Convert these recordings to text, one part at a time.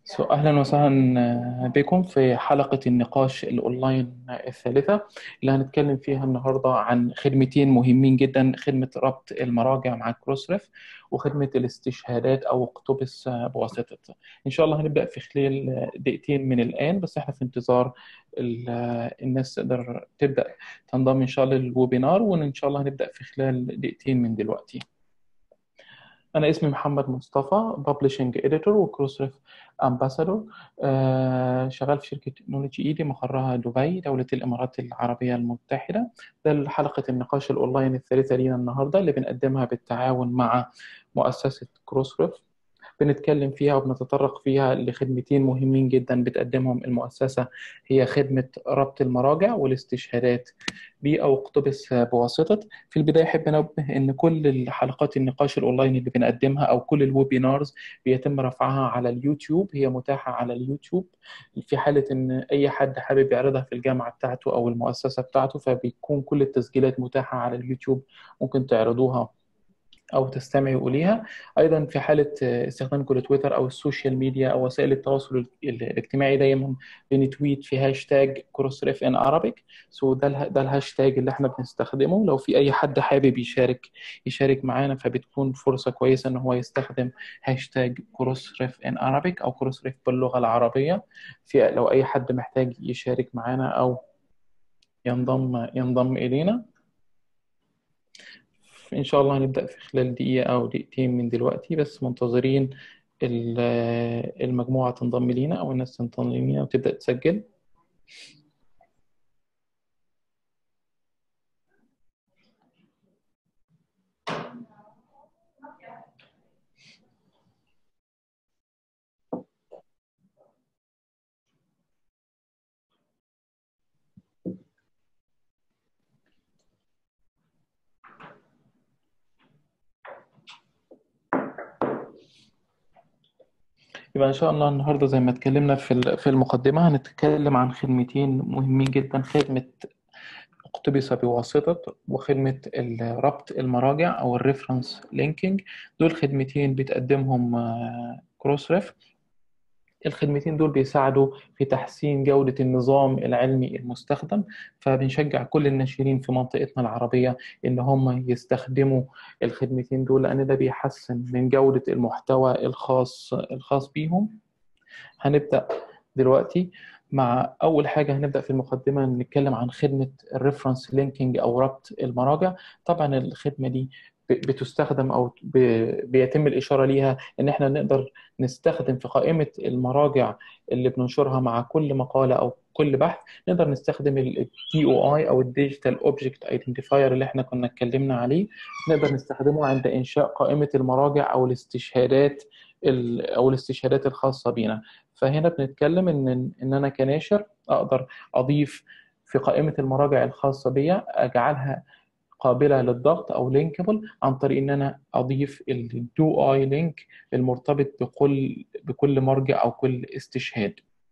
سو أهلا وسهلا بكم في حلقة النقاش الأونلاين الثالثة اللي هنتكلم فيها النهاردة عن خدمتين مهمين جدا خدمة ربط المراجع مع كروسريف وخدمة الاستشهادات أو اقتبس بواسطة إن شاء الله هنبدأ في خلال دقيقتين من الآن بس إحنا في انتظار الناس تقدر تبدأ تنضم إن شاء الله للويبينار وإن شاء الله هنبدأ في خلال دقيقتين من دلوقتي أنا اسمي محمد مصطفى ببلشنج إديتور وكروسريف أمباسادور شغال في شركة نولوجي إيدي مقرها دبي دولة الإمارات العربية المتحدة ده حلقة النقاش الأونلاين الثالثة لينا النهاردة اللي بنقدمها بالتعاون مع مؤسسة كروسريف بنتكلم فيها وبنتطرق فيها لخدمتين مهمين جدا بتقدمهم المؤسسة هي خدمة ربط المراجع والاستشهادات بي أو اقتبس بواسطة في البداية أحب أنبه أن كل الحلقات النقاش الأونلاين اللي بنقدمها أو كل الويبينارز بيتم رفعها على اليوتيوب هي متاحة على اليوتيوب في حالة أن أي حد حابب يعرضها في الجامعة بتاعته أو المؤسسة بتاعته فبيكون كل التسجيلات متاحة على اليوتيوب ممكن تعرضوها او تستمعوا اليها ايضا في حاله استخدامكم لتويتر او السوشيال ميديا او وسائل التواصل الاجتماعي دايما بنتويت في هاشتاج كروسريف ان ارابيك سو ده ده الهاشتاج اللي احنا بنستخدمه لو في اي حد حابب يشارك يشارك معانا فبتكون فرصه كويسه ان هو يستخدم هاشتاج كروسريف ان ارابيك او كروسريف باللغه العربيه في لو اي حد محتاج يشارك معانا او ينضم ينضم الينا إن شاء الله هنبدأ في خلال دقيقة أو دقيقتين من دلوقتي بس منتظرين المجموعة تنضم لينا أو الناس تنضم لينا وتبدأ تسجل يبقى إن شاء الله النهاردة زي ما اتكلمنا في في المقدمة هنتكلم عن خدمتين مهمين جدا خدمة اقتبس بواسطة وخدمة ربط المراجع أو الريفرنس لينكينج دول خدمتين بتقدمهم كروسريف الخدمتين دول بيساعدوا في تحسين جودة النظام العلمي المستخدم فبنشجع كل الناشرين في منطقتنا العربية إن هم يستخدموا الخدمتين دول لأن ده بيحسن من جودة المحتوى الخاص الخاص بيهم هنبدأ دلوقتي مع أول حاجة هنبدأ في المقدمة نتكلم عن خدمة الريفرنس لينكينج أو ربط المراجع طبعا الخدمة دي بتستخدم او بيتم الاشاره ليها ان احنا نقدر نستخدم في قائمه المراجع اللي بننشرها مع كل مقاله او كل بحث نقدر نستخدم الدي او اي او الديجيتال اوبجكت ايدنتيفاير اللي احنا كنا اتكلمنا عليه نقدر نستخدمه عند انشاء قائمه المراجع او الاستشهادات او الاستشهادات الخاصه بينا فهنا بنتكلم ان ان انا كناشر اقدر اضيف في قائمه المراجع الخاصه بيا اجعلها قابله للضغط او لينكبل عن طريق ان انا اضيف الدو اي لينك المرتبط بكل بكل مرجع او كل استشهاد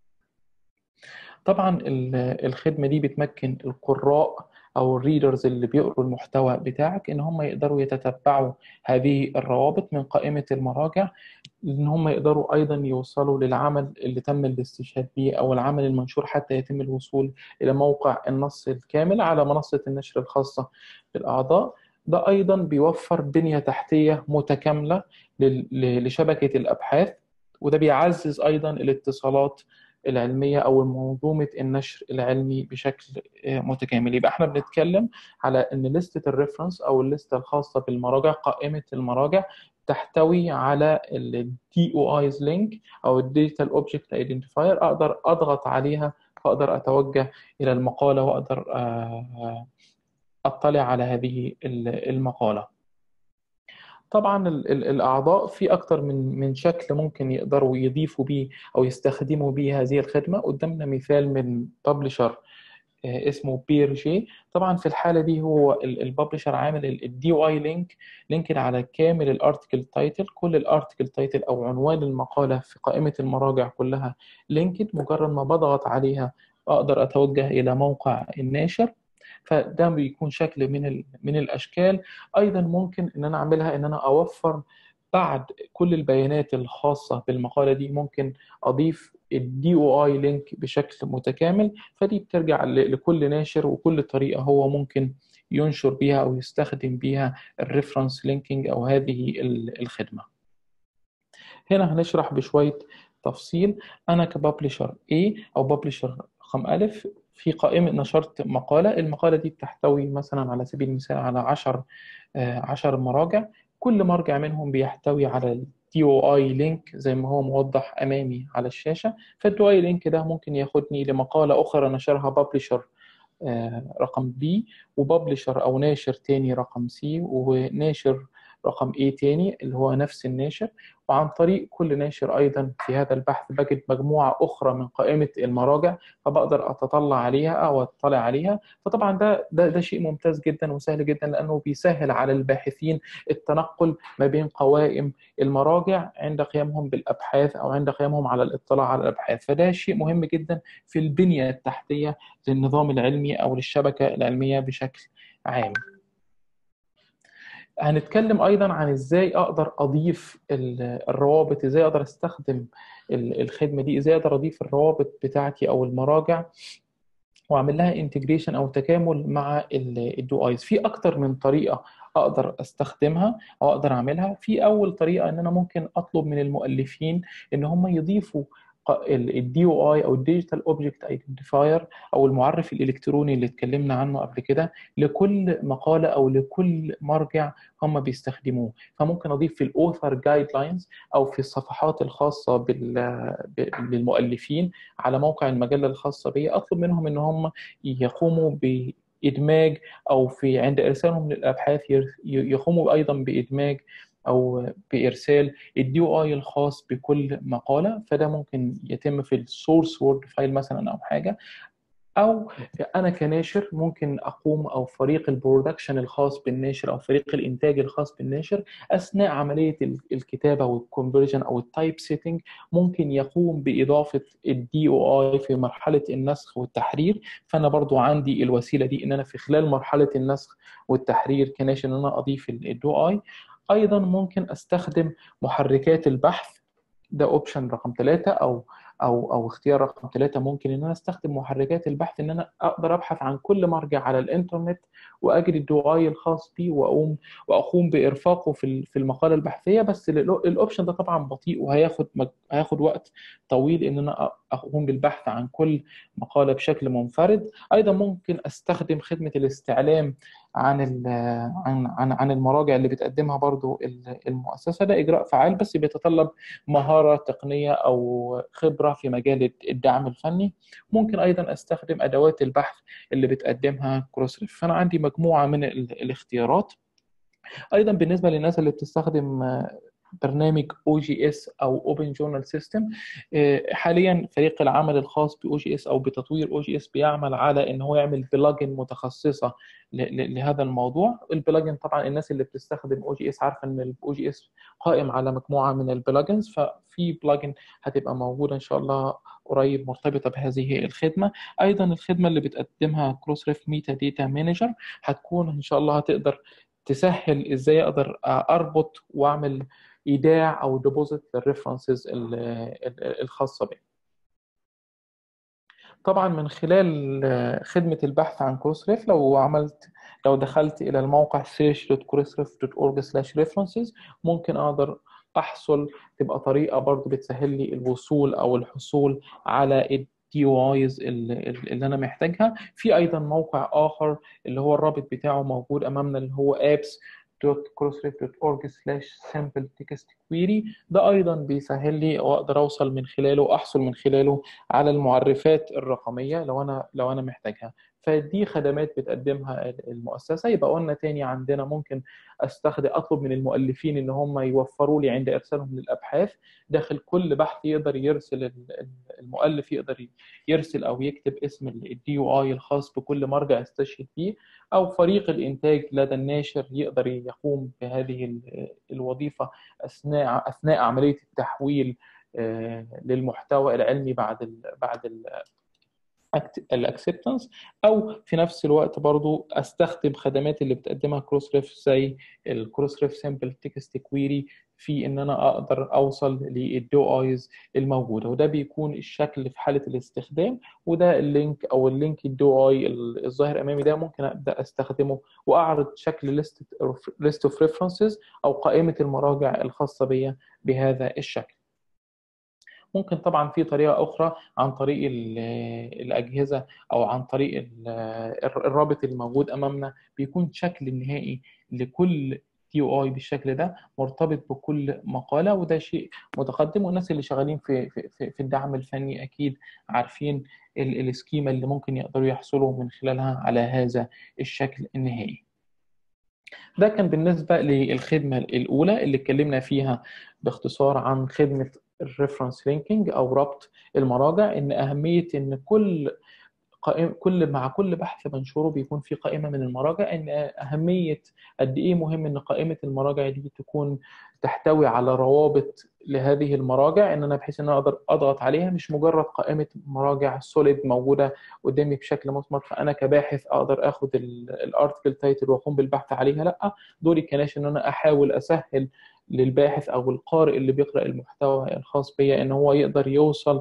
طبعا الخدمه دي بتمكن القراء او الريدرز اللي بيقروا المحتوى بتاعك ان هم يقدروا يتتبعوا هذه الروابط من قائمه المراجع ان هم يقدروا ايضا يوصلوا للعمل اللي تم الاستشهاد به او العمل المنشور حتى يتم الوصول الى موقع النص الكامل على منصه النشر الخاصه بالاعضاء ده ايضا بيوفر بنيه تحتيه متكامله لشبكه الابحاث وده بيعزز ايضا الاتصالات العلمية أو منظومة النشر العلمي بشكل متكامل يبقى احنا بنتكلم على أن لستة الريفرنس أو الليستة الخاصة بالمراجع قائمة المراجع تحتوي على ال DOI's link أو Digital Object Identifier أقدر أضغط عليها فأقدر أتوجه إلى المقالة وأقدر أطلع على هذه المقالة طبعا الاعضاء في اكتر من من شكل ممكن يقدروا يضيفوا بيه او يستخدموا بيه هذه الخدمه قدامنا مثال من ببلشر اسمه بير جي طبعا في الحاله دي هو الببلشر عامل الدي او اي لينك لينك على كامل الارتكل تايتل كل الارتكل تايتل او عنوان المقاله في قائمه المراجع كلها لينكد مجرد ما بضغط عليها اقدر اتوجه الى موقع الناشر فده بيكون شكل من من الاشكال ايضا ممكن ان انا اعملها ان انا اوفر بعد كل البيانات الخاصة بالمقالة دي ممكن أضيف الدي او اي لينك بشكل متكامل فدي بترجع لكل ناشر وكل طريقة هو ممكن ينشر بيها أو يستخدم بيها الريفرنس لينكينج أو هذه الخدمة هنا هنشرح بشوية تفصيل أنا كببلشر A أو ببلشر رقم ألف في قائمة نشرت مقالة المقالة دي بتحتوي مثلا على سبيل المثال على 10 10 مراجع كل مرجع منهم بيحتوي على الدي او اي لينك زي ما هو موضح امامي على الشاشه فالدي او اي لينك ده ممكن ياخدني لمقاله اخرى نشرها ببلشر رقم بي وببلشر او ناشر تاني رقم سي وناشر رقم A تاني اللي هو نفس الناشر وعن طريق كل ناشر أيضا في هذا البحث بجد مجموعة أخرى من قائمة المراجع فبقدر أتطلع عليها أو أطلع عليها فطبعا ده, ده ده شيء ممتاز جدا وسهل جدا لأنه بيسهل على الباحثين التنقل ما بين قوائم المراجع عند قيامهم بالأبحاث أو عند قيامهم على الاطلاع على الأبحاث فده شيء مهم جدا في البنية التحتية للنظام العلمي أو للشبكة العلمية بشكل عام. هنتكلم ايضا عن ازاي اقدر اضيف الروابط ازاي اقدر استخدم الخدمه دي ازاي اقدر اضيف الروابط بتاعتي او المراجع واعمل لها انتجريشن او تكامل مع الدو ايز في اكتر من طريقه اقدر استخدمها او اقدر اعملها في اول طريقه ان انا ممكن اطلب من المؤلفين ان هم يضيفوا الدي او اي او الديجيتال اوبجكت ايدنتيفاير او المعرف الالكتروني اللي اتكلمنا عنه قبل كده لكل مقاله او لكل مرجع هم بيستخدموه فممكن اضيف في الاوثر جايد لاينز او في الصفحات الخاصه بالمؤلفين على موقع المجله الخاصه بي اطلب منهم ان هم يقوموا ب ادماج او في عند ارسالهم للابحاث يقوموا ايضا بادماج او بارسال الدي او اي الخاص بكل مقاله فده ممكن يتم في السورس وورد فايل مثلا او حاجه او انا كناشر ممكن اقوم او فريق البرودكشن الخاص بالناشر او فريق الانتاج الخاص بالناشر اثناء عمليه الكتابه والكونفرجن او التايب سيتنج ممكن يقوم باضافه الدي او اي في مرحله النسخ والتحرير فانا برضو عندي الوسيله دي ان انا في خلال مرحله النسخ والتحرير كناشر ان انا اضيف الدي او اي ايضا ممكن استخدم محركات البحث ده اوبشن رقم ثلاثة او او او اختيار رقم ثلاثة ممكن ان انا استخدم محركات البحث ان انا اقدر ابحث عن كل مرجع على الانترنت واجد الدو اي الخاص بي واقوم واقوم بارفاقه في في المقاله البحثيه بس الاوبشن ده طبعا بطيء وهياخد هياخد وقت طويل ان انا اقوم بالبحث عن كل مقاله بشكل منفرد ايضا ممكن استخدم خدمه الاستعلام عن عن عن عن المراجع اللي بتقدمها برضو المؤسسه ده اجراء فعال بس بيتطلب مهاره تقنيه او خبره في مجال الدعم الفني ممكن ايضا استخدم ادوات البحث اللي بتقدمها كروسريف فانا عندي مجموعه من الاختيارات ايضا بالنسبه للناس اللي بتستخدم برنامج او جي اس او اوبن جورنال سيستم حاليا فريق العمل الخاص باو جي اس او بتطوير او جي اس بيعمل على ان هو يعمل بلجن متخصصه لهذا الموضوع البلجن طبعا الناس اللي بتستخدم او جي اس عارفه ان الاو جي اس قائم على مجموعه من البلجنز ففي بلجن هتبقى موجوده ان شاء الله قريب مرتبطه بهذه الخدمه ايضا الخدمه اللي بتقدمها كروس ريف ميتا داتا مانجر هتكون ان شاء الله هتقدر تسهل ازاي اقدر اربط واعمل ايداع او ديبوزيت للريفرنسز الخاصه بي طبعا من خلال خدمه البحث عن كروسريف لو عملت لو دخلت الى الموقع search.crossref.org/references ممكن اقدر احصل تبقى طريقه برضو بتسهل لي الوصول او الحصول على الدي او ايز اللي انا محتاجها في ايضا موقع اخر اللي هو الرابط بتاعه موجود امامنا اللي هو apps crossref.org slash sample text query ده ايضا بيسهل لي واقدر اوصل من خلاله واحصل من خلاله على المعرفات الرقميه لو انا لو انا محتاجها فدي خدمات بتقدمها المؤسسه يبقى قلنا تاني عندنا ممكن استخدم اطلب من المؤلفين ان هم يوفروا لي عند ارسالهم للابحاث داخل كل بحث يقدر يرسل المؤلف يقدر يرسل او يكتب اسم الدي او اي الخاص بكل مرجع استشهد فيه او فريق الانتاج لدى الناشر يقدر يقوم بهذه الوظيفه اثناء اثناء عمليه التحويل للمحتوى العلمي بعد ال بعد ال الاكسبتنس او في نفس الوقت برضو استخدم خدمات اللي بتقدمها كروس ريف زي الكروس ريف سامبل تكست كويري في ان انا اقدر اوصل للدو ايز الموجوده وده بيكون الشكل في حاله الاستخدام وده اللينك او اللينك الدو اي الظاهر امامي ده ممكن ابدا استخدمه واعرض شكل ليست ليست اوف ريفرنسز او قائمه المراجع الخاصه بيا بهذا الشكل ممكن طبعا في طريقه اخرى عن طريق الاجهزه او عن طريق الرابط الموجود امامنا بيكون شكل النهائي لكل تي او اي بالشكل ده مرتبط بكل مقاله وده شيء متقدم والناس اللي شغالين في في في الدعم الفني اكيد عارفين السكيما اللي ممكن يقدروا يحصلوا من خلالها على هذا الشكل النهائي ده كان بالنسبة للخدمة الأولى اللي اتكلمنا فيها باختصار عن خدمة الريفرنس لينكينج أو ربط المراجع إن أهمية إن كل قائم كل مع كل بحث بنشره بيكون في قائمه من المراجع ان اهميه قد ايه مهم ان قائمه المراجع دي تكون تحتوي على روابط لهذه المراجع ان انا بحيث ان انا اقدر اضغط عليها مش مجرد قائمه مراجع سوليد موجوده قدامي بشكل مصمت فانا كباحث اقدر اخد الارتكل تايتل واقوم بالبحث عليها لا دوري كناش ان انا احاول اسهل للباحث او القارئ اللي بيقرا المحتوى الخاص بيا ان هو يقدر يوصل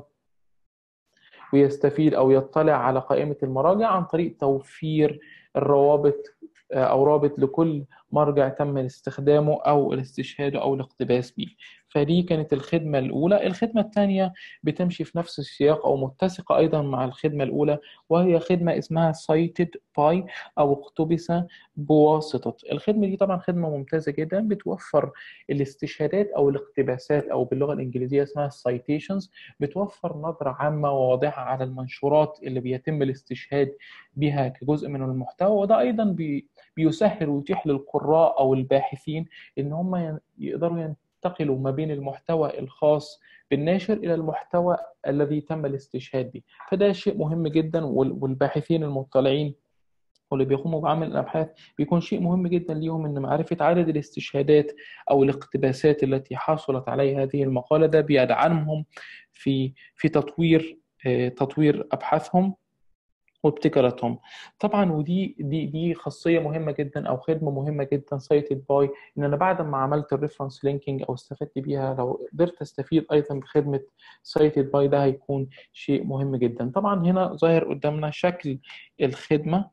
ويستفيد او يطلع على قائمه المراجع عن طريق توفير الروابط او رابط لكل مرجع تم استخدامه او الاستشهاد او الاقتباس به فدي كانت الخدمة الأولى الخدمة الثانية بتمشي في نفس السياق أو متسقة أيضا مع الخدمة الأولى وهي خدمة اسمها cited by أو اقتبس بواسطة الخدمة دي طبعا خدمة ممتازة جدا بتوفر الاستشهادات أو الاقتباسات أو باللغة الإنجليزية اسمها citations بتوفر نظرة عامة وواضحة على المنشورات اللي بيتم الاستشهاد بها كجزء من المحتوى وده أيضا بي بيسهل ويتيح للقراء أو الباحثين إن هم يقدروا ينتقلوا ما بين المحتوى الخاص بالناشر الى المحتوى الذي تم الاستشهاد به فده شيء مهم جدا والباحثين المطلعين واللي بيقوموا بعمل الابحاث بيكون شيء مهم جدا ليهم ان معرفه عدد الاستشهادات او الاقتباسات التي حصلت عليها هذه المقاله ده بيدعمهم في في تطوير تطوير ابحاثهم وابتكاراتهم طبعا ودي دي دي خاصيه مهمه جدا او خدمه مهمه جدا سايتد باي ان انا بعد ما عملت الريفرنس لينكينج او استفدت بيها لو قدرت استفيد ايضا بخدمه سايتد باي ده هيكون شيء مهم جدا طبعا هنا ظاهر قدامنا شكل الخدمه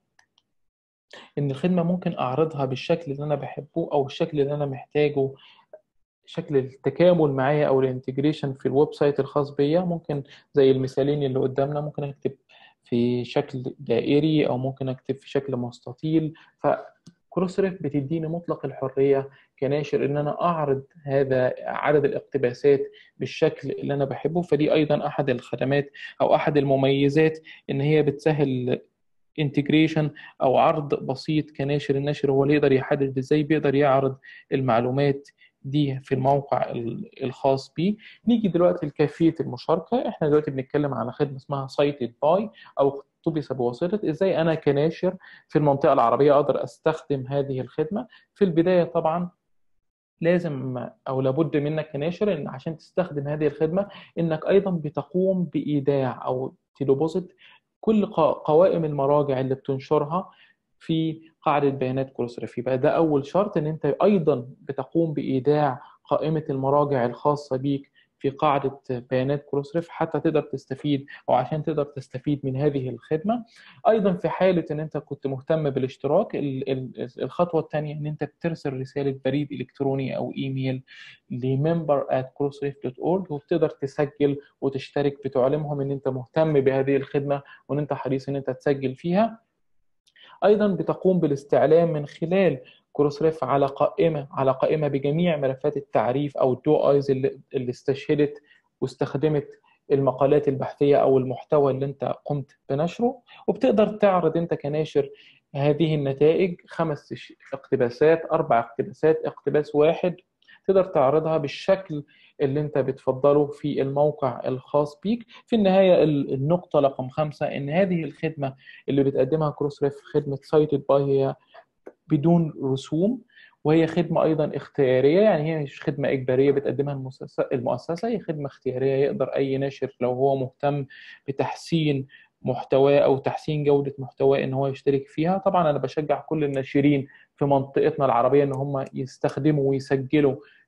ان الخدمه ممكن اعرضها بالشكل اللي انا بحبه او الشكل اللي انا محتاجه شكل التكامل معايا او الانتجريشن في الويب سايت الخاص بيا ممكن زي المثالين اللي قدامنا ممكن اكتب في شكل دائري او ممكن اكتب في شكل مستطيل فكروسريف بتديني مطلق الحريه كناشر ان انا اعرض هذا عدد الاقتباسات بالشكل اللي انا بحبه فدي ايضا احد الخدمات او احد المميزات ان هي بتسهل انتجريشن او عرض بسيط كناشر الناشر هو اللي يقدر يحدد ازاي بيقدر يعرض المعلومات دي في الموقع الخاص بيه نيجي دلوقتي لكيفيه المشاركه احنا دلوقتي بنتكلم على خدمه اسمها سايتد باي او اقتبس بواسطه ازاي انا كناشر في المنطقه العربيه اقدر استخدم هذه الخدمه في البدايه طبعا لازم او لابد منك كناشر ان عشان تستخدم هذه الخدمه انك ايضا بتقوم بايداع او تديبوزيت كل قوائم المراجع اللي بتنشرها في قاعدة بيانات كروسريف يبقى ده أول شرط إن أنت أيضا بتقوم بإيداع قائمة المراجع الخاصة بيك في قاعدة بيانات كروسريف حتى تقدر تستفيد أو عشان تقدر تستفيد من هذه الخدمة أيضا في حالة إن أنت كنت مهتم بالاشتراك الخطوة الثانية إن أنت بترسل رسالة بريد إلكتروني أو إيميل لممبر at crossref.org وبتقدر تسجل وتشترك بتعلمهم إن أنت مهتم بهذه الخدمة وإن أنت حريص إن أنت تسجل فيها ايضا بتقوم بالاستعلام من خلال كروسريف على قائمه على قائمه بجميع ملفات التعريف او الدو ايز اللي, اللي استشهدت واستخدمت المقالات البحثيه او المحتوى اللي انت قمت بنشره وبتقدر تعرض انت كناشر هذه النتائج خمس اقتباسات اربع اقتباسات اقتباس واحد تقدر تعرضها بالشكل اللي انت بتفضله في الموقع الخاص بيك في النهاية النقطة رقم خمسة ان هذه الخدمة اللي بتقدمها كروسريف خدمة سايتد باي هي بدون رسوم وهي خدمة أيضا اختيارية يعني هي مش خدمة إجبارية بتقدمها المؤسسة المؤسسة هي خدمة اختيارية يقدر أي ناشر لو هو مهتم بتحسين محتواه أو تحسين جودة محتواه إن هو يشترك فيها طبعا أنا بشجع كل الناشرين في منطقتنا العربية إن هم يستخدموا ويسجلوا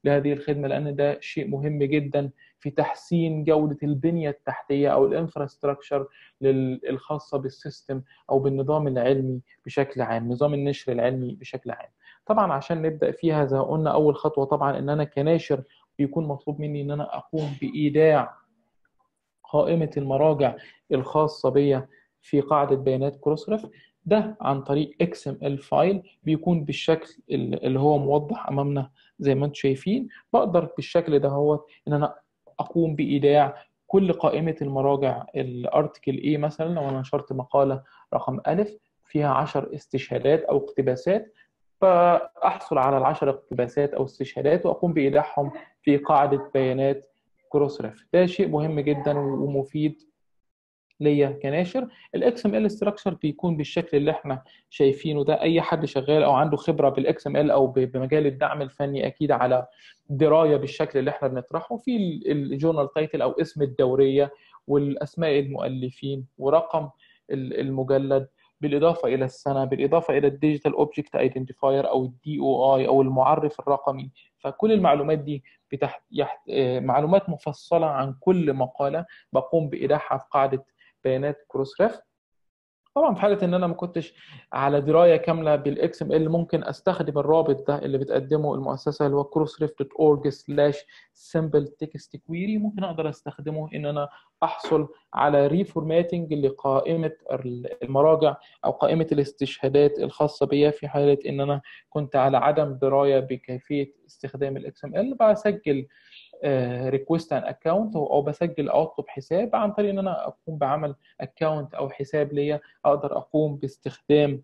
لهذه الخدمه لان ده شيء مهم جدا في تحسين جوده البنيه التحتيه او الانفراستراكشر الخاصه بالسيستم او بالنظام العلمي بشكل عام نظام النشر العلمي بشكل عام طبعا عشان نبدا فيها زي ما قلنا اول خطوه طبعا ان انا كناشر بيكون مطلوب مني ان انا اقوم بايداع قائمه المراجع الخاصه بيا في قاعده بيانات كروسرف ده عن طريق XML فايل بيكون بالشكل اللي هو موضح امامنا زي ما انتم شايفين بقدر بالشكل ده هو ان انا اقوم بايداع كل قائمه المراجع الارتكل ايه مثلا لو انا نشرت مقاله رقم الف فيها 10 استشهادات او اقتباسات فاحصل على العشر اقتباسات او استشهادات واقوم بايداعهم في قاعده بيانات كروسرف ده شيء مهم جدا ومفيد ليا كناشر الاكس ام ال ستراكشر بيكون بالشكل اللي احنا شايفينه ده اي حد شغال او عنده خبره بالاكس ام ال او بمجال الدعم الفني اكيد على درايه بالشكل اللي احنا بنطرحه في الجورنال تايتل او اسم الدوريه والاسماء المؤلفين ورقم المجلد بالاضافه الى السنه بالاضافه الى الديجيتال اوبجكت ايدنتيفاير او الدي او اي او المعرف الرقمي فكل المعلومات دي بتحت يحت... معلومات مفصله عن كل مقاله بقوم بايداعها في قاعده بيانات كروس ريف طبعا في حاله ان انا ما كنتش على درايه كامله بالاكس ام ال ممكن استخدم الرابط ده اللي بتقدمه المؤسسه اللي هو crossref.org سلاش simple text query ممكن اقدر استخدمه ان انا احصل على ريفورماتنج لقائمه المراجع او قائمه الاستشهادات الخاصه بيا في حاله ان انا كنت على عدم درايه بكيفيه استخدام الاكس ام ال بسجل ريكوست ان اكونت او بسجل او اطلب حساب عن طريق ان انا اقوم بعمل اكونت او حساب ليا اقدر اقوم باستخدام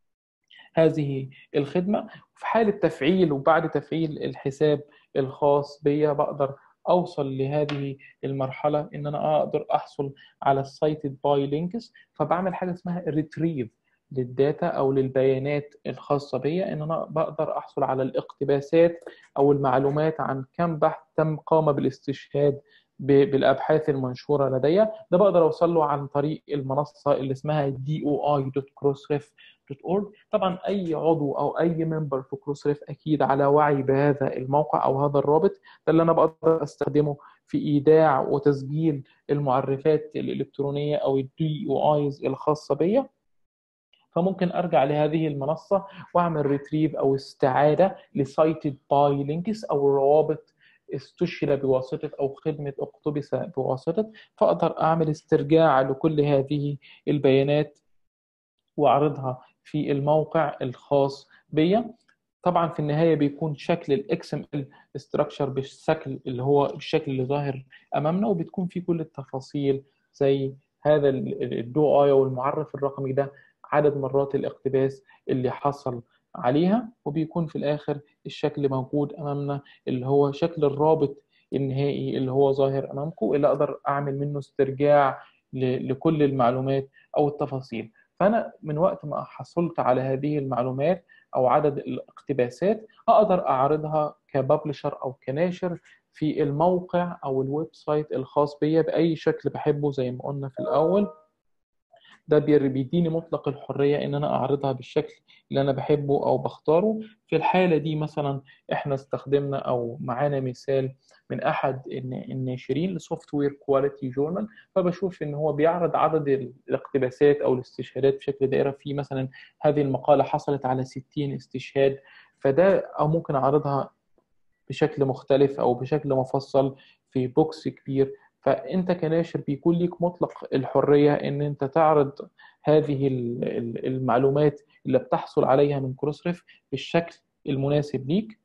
هذه الخدمه في حاله تفعيل وبعد تفعيل الحساب الخاص بيا بقدر اوصل لهذه المرحله ان انا اقدر احصل على السايتد باي لينكس فبعمل حاجه اسمها ريتريف للداتا او للبيانات الخاصه بيا ان انا بقدر احصل على الاقتباسات او المعلومات عن كم بحث تم قام بالاستشهاد بالابحاث المنشوره لدي ده بقدر اوصل له عن طريق المنصه اللي اسمها doi.crossref.org طبعا اي عضو او اي ممبر في كروسريف اكيد على وعي بهذا الموقع او هذا الرابط ده اللي انا بقدر استخدمه في ايداع وتسجيل المعرفات الالكترونيه او الدي او ايز الخاصه بيا فممكن ارجع لهذه المنصه واعمل ريتريف او استعاده لسايتد باي لينكس او روابط استشهد بواسطه او خدمه اقتبس بواسطه فاقدر اعمل استرجاع لكل هذه البيانات واعرضها في الموقع الخاص بيا طبعا في النهايه بيكون شكل الاكس ام ال ستراكشر بالشكل اللي هو الشكل اللي ظاهر امامنا وبتكون فيه كل التفاصيل زي هذا الدو اي والمعرف الرقمي ده عدد مرات الاقتباس اللي حصل عليها وبيكون في الاخر الشكل موجود امامنا اللي هو شكل الرابط النهائي اللي هو ظاهر امامكم اللي اقدر اعمل منه استرجاع لكل المعلومات او التفاصيل فانا من وقت ما حصلت على هذه المعلومات او عدد الاقتباسات اقدر اعرضها كببلشر او كناشر في الموقع او الويب سايت الخاص بيا باي شكل بحبه زي ما قلنا في الاول ده بيديني مطلق الحرية إن أنا أعرضها بالشكل اللي أنا بحبه أو بختاره في الحالة دي مثلا إحنا استخدمنا أو معانا مثال من أحد الناشرين لسوفت وير كواليتي جورنال فبشوف إن هو بيعرض عدد الاقتباسات أو الاستشهادات بشكل دائرة في مثلا هذه المقالة حصلت على 60 استشهاد فده أو ممكن أعرضها بشكل مختلف أو بشكل مفصل في بوكس كبير فانت كناشر بيكون ليك مطلق الحريه ان انت تعرض هذه المعلومات اللي بتحصل عليها من كروسريف بالشكل المناسب ليك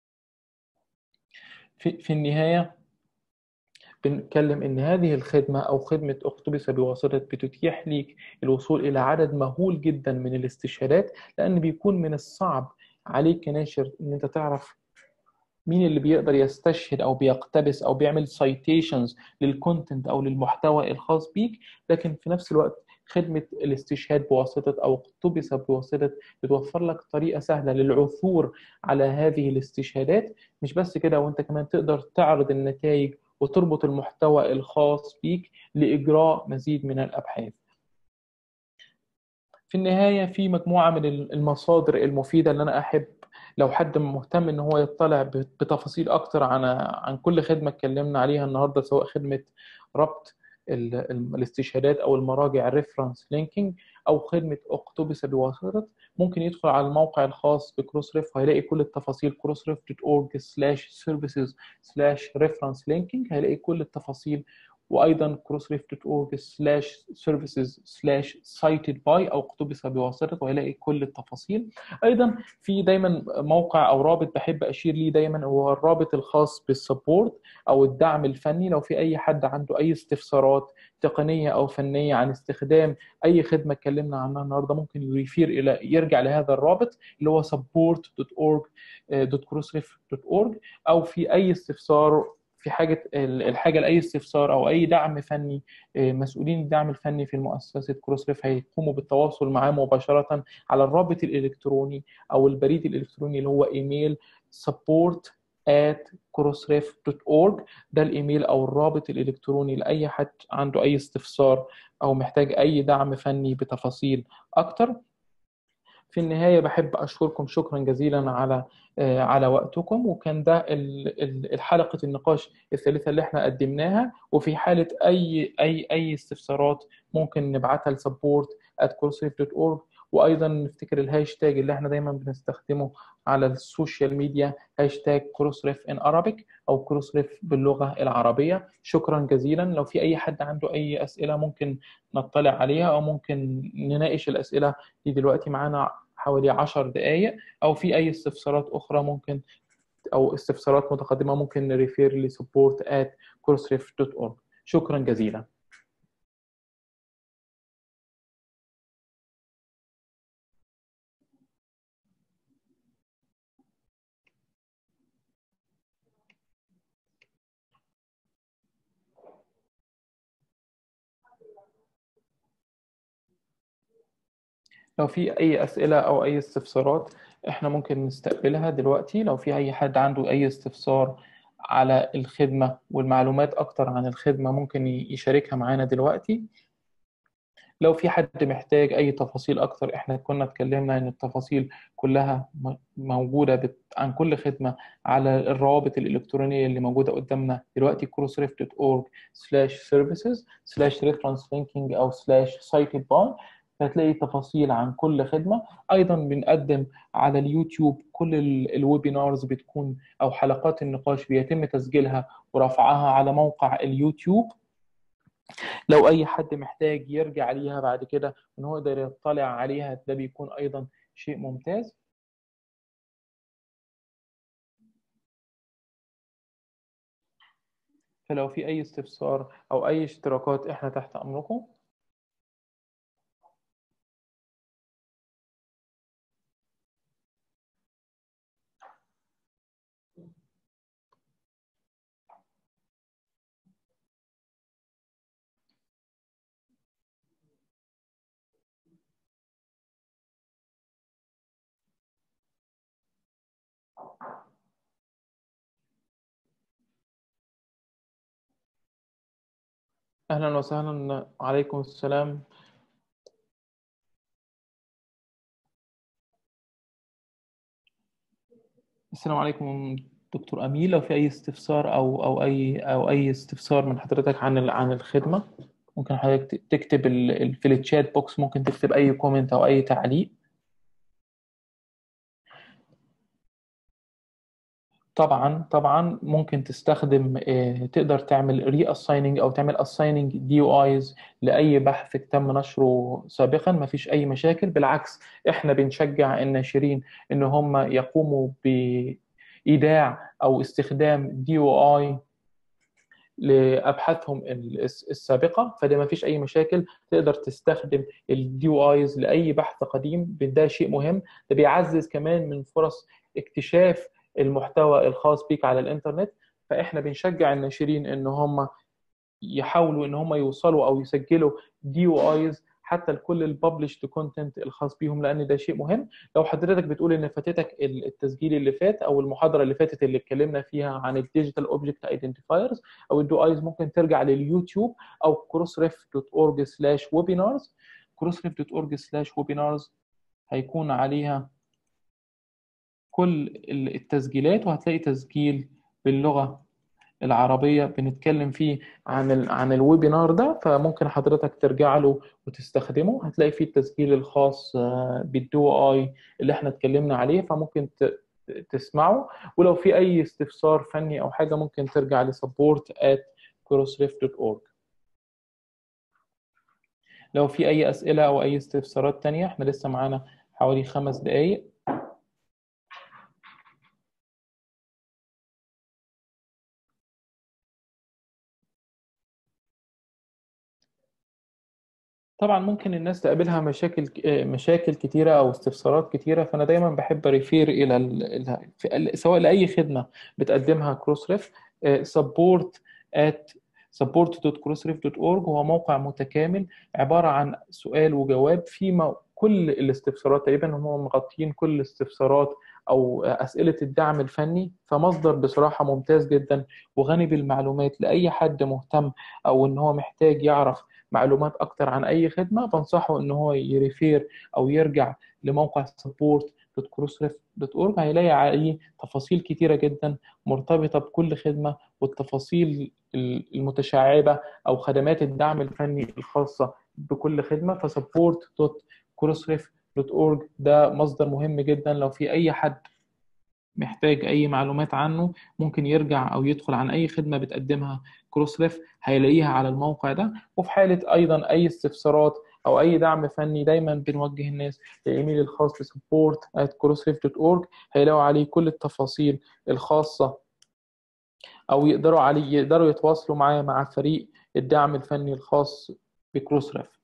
في, في النهايه بنتكلم ان هذه الخدمه او خدمه اقتبس بواسطه بتتيح ليك الوصول الى عدد مهول جدا من الاستشهادات لان بيكون من الصعب عليك كناشر ان انت تعرف مين اللي بيقدر يستشهد او بيقتبس او بيعمل سايتيشنز للكونتنت او للمحتوى الخاص بيك لكن في نفس الوقت خدمة الاستشهاد بواسطة أو اقتبس بواسطة بتوفر لك طريقة سهلة للعثور على هذه الاستشهادات مش بس كده وانت كمان تقدر تعرض النتائج وتربط المحتوى الخاص بيك لإجراء مزيد من الأبحاث في النهاية في مجموعة من المصادر المفيدة اللي أنا أحب لو حد مهتم ان هو يطلع بتفاصيل اكتر عن عن كل خدمه اتكلمنا عليها النهارده سواء خدمه ربط الاستشهادات او المراجع ريفرنس لينكينج او خدمه اقتبس بواسطه ممكن يدخل على الموقع الخاص بكروس ريف وهيلاقي كل التفاصيل crossref.org/services/reference linking هيلاقي كل التفاصيل وايضا crossref.org سلاش سيرفيسز سلاش cited by او اقتبس بواسطه وهيلاقي كل التفاصيل ايضا في دايما موقع او رابط بحب اشير ليه دايما هو الرابط الخاص بالسبورت او الدعم الفني لو في اي حد عنده اي استفسارات تقنيه او فنيه عن استخدام اي خدمه اتكلمنا عنها النهارده ممكن يريفير الى يرجع لهذا الرابط اللي هو support.org.crossref.org او في اي استفسار في حاجه الحاجه لاي استفسار او اي دعم فني مسؤولين الدعم الفني في مؤسسه كروسريف هيقوموا بالتواصل معاه مباشره على الرابط الالكتروني او البريد الالكتروني اللي هو ايميل support at crossref.org ده الايميل او الرابط الالكتروني لاي حد عنده اي استفسار او محتاج اي دعم فني بتفاصيل اكتر في النهاية بحب أشكركم شكرا جزيلا على على وقتكم وكان ده الحلقة النقاش الثالثة اللي احنا قدمناها وفي حالة أي أي أي استفسارات ممكن نبعتها لسبورت at crossref.org وأيضا نفتكر الهاشتاج اللي احنا دايما بنستخدمه على السوشيال ميديا هاشتاج كروسريف ان Arabic أو كروسريف باللغة العربية شكرا جزيلا لو في أي حد عنده أي أسئلة ممكن نطلع عليها أو ممكن نناقش الأسئلة دي دلوقتي معانا حوالي 10 دقائق أو في أي استفسارات أخرى ممكن أو استفسارات متقدمة ممكن نريفير لسبورت at crossref.org شكرا جزيلا لو في أي أسئلة أو أي استفسارات إحنا ممكن نستقبلها دلوقتي لو في أي حد عنده أي استفسار على الخدمة والمعلومات أكتر عن الخدمة ممكن يشاركها معانا دلوقتي لو في حد محتاج أي تفاصيل أكتر إحنا كنا اتكلمنا إن التفاصيل كلها موجودة بت... عن كل خدمة على الروابط الإلكترونية اللي موجودة قدامنا دلوقتي crossref.org slash services slash reference linking أو slash cited by هتلاقي تفاصيل عن كل خدمة أيضا بنقدم على اليوتيوب كل الويبينارز بتكون أو حلقات النقاش بيتم تسجيلها ورفعها على موقع اليوتيوب لو أي حد محتاج يرجع ليها بعد كده إن هو يقدر يطلع عليها ده بيكون أيضا شيء ممتاز فلو في أي استفسار أو أي اشتراكات إحنا تحت أمركم أهلا وسهلا عليكم السلام السلام عليكم دكتور أميل لو في أي استفسار أو أو أي أو أي استفسار من حضرتك عن عن الخدمة ممكن حضرتك تكتب في التشات بوكس ممكن تكتب أي كومنت أو أي تعليق طبعا طبعا ممكن تستخدم تقدر تعمل ري اسايننج او تعمل اسايننج دي يو ايز لاي بحث تم نشره سابقا ما فيش اي مشاكل بالعكس احنا بنشجع الناشرين ان هم يقوموا بايداع او استخدام دي يو اي لابحاثهم السابقه فده ما فيش اي مشاكل تقدر تستخدم الدي يو ايز لاي بحث قديم ده شيء مهم ده بيعزز كمان من فرص اكتشاف المحتوى الخاص بيك على الانترنت فاحنا بنشجع الناشرين ان هم يحاولوا ان هم يوصلوا او يسجلوا دي او ايز حتى لكل الببلشد كونتنت الخاص بيهم لان ده شيء مهم لو حضرتك بتقول ان فاتتك التسجيل اللي فات او المحاضره اللي فاتت اللي اتكلمنا فيها عن الديجيتال اوبجكت ايدنتيفايرز او الدو ايز ممكن ترجع لليوتيوب او crossref.org/webinars crossref.org/webinars هيكون عليها كل التسجيلات وهتلاقي تسجيل باللغة العربية بنتكلم فيه عن ال عن الويبينار ده فممكن حضرتك ترجع له وتستخدمه هتلاقي فيه التسجيل الخاص بالدو اي اللي احنا اتكلمنا عليه فممكن تسمعه ولو في اي استفسار فني او حاجة ممكن ترجع لسبورت at crossref.org لو في اي اسئلة او اي استفسارات تانية احنا لسه معانا حوالي خمس دقايق طبعا ممكن الناس تقابلها مشاكل مشاكل كتيره او استفسارات كتيره فانا دايما بحب ريفير الى ال... سواء لاي خدمه بتقدمها كروس ريف سبورت at support.crossref.org هو موقع متكامل عباره عن سؤال وجواب فيه كل الاستفسارات تقريبا هم مغطيين كل الاستفسارات او اسئله الدعم الفني فمصدر بصراحه ممتاز جدا وغني بالمعلومات لاي حد مهتم او ان هو محتاج يعرف معلومات اكتر عن اي خدمه بنصحه ان هو يريفير او يرجع لموقع support.crossref.org هيلاقي عليه تفاصيل كتيره جدا مرتبطه بكل خدمه والتفاصيل المتشعبه او خدمات الدعم الفني الخاصه بكل خدمه فsupport.crossref.org ده مصدر مهم جدا لو في اي حد محتاج اي معلومات عنه ممكن يرجع او يدخل عن اي خدمه بتقدمها كروس ريف هيلاقيها على الموقع ده وفي حاله ايضا اي استفسارات او اي دعم فني دايما بنوجه الناس للايميل الخاص لسبورت at crossref.org هيلاقوا عليه كل التفاصيل الخاصه او يقدروا عليه يقدروا يتواصلوا معاه مع فريق الدعم الفني الخاص بكروس ريف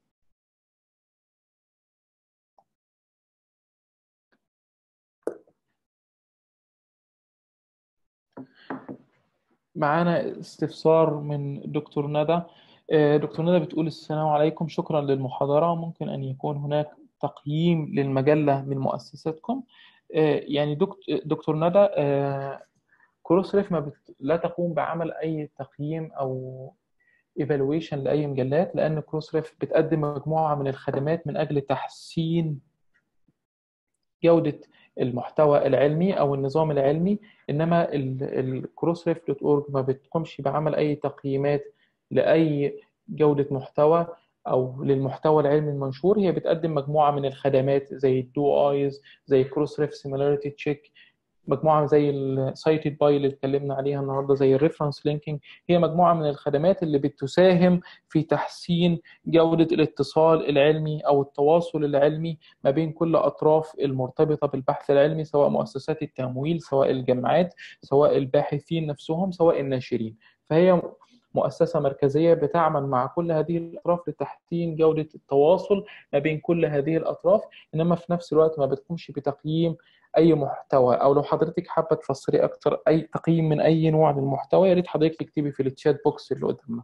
معانا استفسار من دكتور ندى دكتور ندى بتقول السلام عليكم شكرا للمحاضرة ممكن أن يكون هناك تقييم للمجلة من مؤسستكم يعني دكتور ندى كروس ريف ما بت... لا تقوم بعمل أي تقييم أو ايفالويشن لأي مجلات لأن كروس ريف بتقدم مجموعة من الخدمات من أجل تحسين جودة المحتوى العلمي او النظام العلمي انما الكروس ريف دوت اورج ما بتقومش بعمل اي تقييمات لاي جوده محتوى او للمحتوى العلمي المنشور هي بتقدم مجموعه من الخدمات زي الدو ايز زي كروس ريف سيميلاريتي تشيك مجموعه زي السايتد باي اللي اتكلمنا عليها النهارده زي الريفرنس لينكينج هي مجموعه من الخدمات اللي بتساهم في تحسين جوده الاتصال العلمي او التواصل العلمي ما بين كل اطراف المرتبطه بالبحث العلمي سواء مؤسسات التمويل سواء الجامعات سواء الباحثين نفسهم سواء الناشرين فهي مؤسسة مركزية بتعمل مع كل هذه الأطراف لتحسين جودة التواصل ما بين كل هذه الأطراف إنما في نفس الوقت ما بتقومش بتقييم اي محتوى او لو حضرتك حابه تفسري اكتر اي تقييم من اي نوع من المحتوى يا ريت حضرتك تكتبي في التشات بوكس اللي قدامنا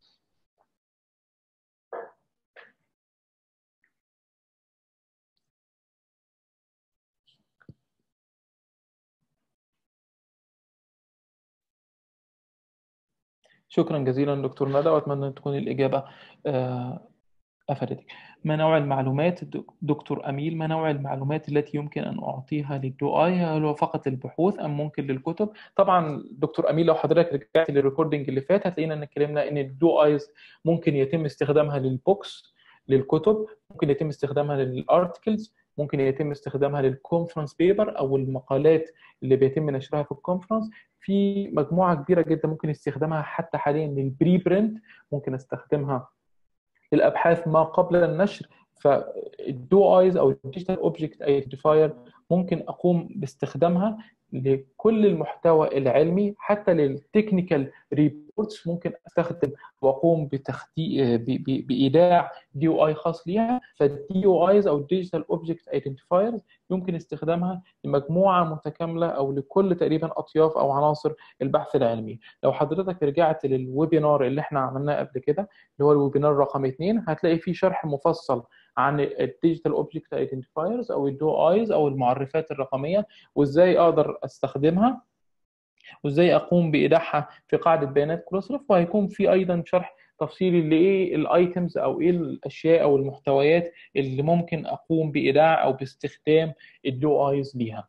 شكرا جزيلا دكتور ندى واتمنى ان تكون الاجابه افادتك ما نوع المعلومات دكتور اميل ما نوع المعلومات التي يمكن ان اعطيها للدو اي هل هو فقط البحوث ام ممكن للكتب طبعا دكتور اميل لو حضرتك رجعت للريكوردنج اللي فات هتلاقينا ان اتكلمنا ان الدو ايز ممكن يتم استخدامها للبوكس للكتب ممكن يتم استخدامها للارتكلز ممكن يتم استخدامها للكونفرنس بيبر او المقالات اللي بيتم نشرها في الكونفرنس في مجموعه كبيره جدا ممكن استخدامها حتى حاليا للبري برنت ممكن استخدمها للابحاث ما قبل النشر فالدو ايز او الديجيتال اوبجكت ايدنتيفاير ممكن اقوم باستخدامها لكل المحتوى العلمي حتى للتكنيكال ريبورتس ممكن استخدم واقوم بتخديع بايداع دي او اي خاص ليها فالدي او ايز او الديجيتال اوبجكت ايدنتيفايرز يمكن استخدامها لمجموعه متكامله او لكل تقريبا اطياف او عناصر البحث العلمي لو حضرتك رجعت للويبينار اللي احنا عملناه قبل كده اللي هو الويبينار رقم اثنين هتلاقي فيه شرح مفصل عن الديجيتال اوبجكت ايدنتيفايرز او الدو ايز او المعرفات الرقميه وازاي اقدر استخدمها وازاي اقوم بايداعها في قاعده بيانات كروسرف وهيكون في ايضا شرح تفصيلي لايه الايتمز او ايه الاشياء او المحتويات اللي ممكن اقوم بايداع او باستخدام الدو ايز ليها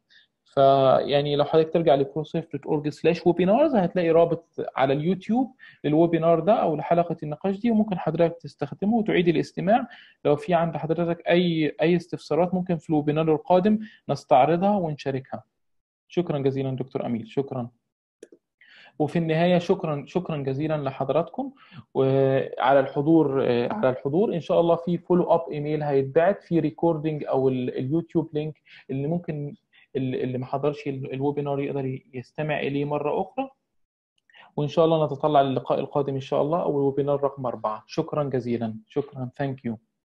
فيعني لو حضرتك ترجع لبروسيف.org سلاش ويبينارز هتلاقي رابط على اليوتيوب للويبينار ده او لحلقه النقاش دي وممكن حضرتك تستخدمه وتعيد الاستماع لو في عند حضرتك اي اي استفسارات ممكن في الويبينار القادم نستعرضها ونشاركها شكرا جزيلا دكتور اميل شكرا وفي النهايه شكرا شكرا جزيلا لحضراتكم وعلى الحضور على الحضور ان شاء الله في فولو اب ايميل هيتبعت في ريكوردنج او اليوتيوب لينك اللي ممكن اللي ما حضرش الويبينار يقدر يستمع اليه مره اخرى وان شاء الله نتطلع للقاء القادم ان شاء الله او الويبينار رقم اربعه شكرا جزيلا شكرا ثانك يو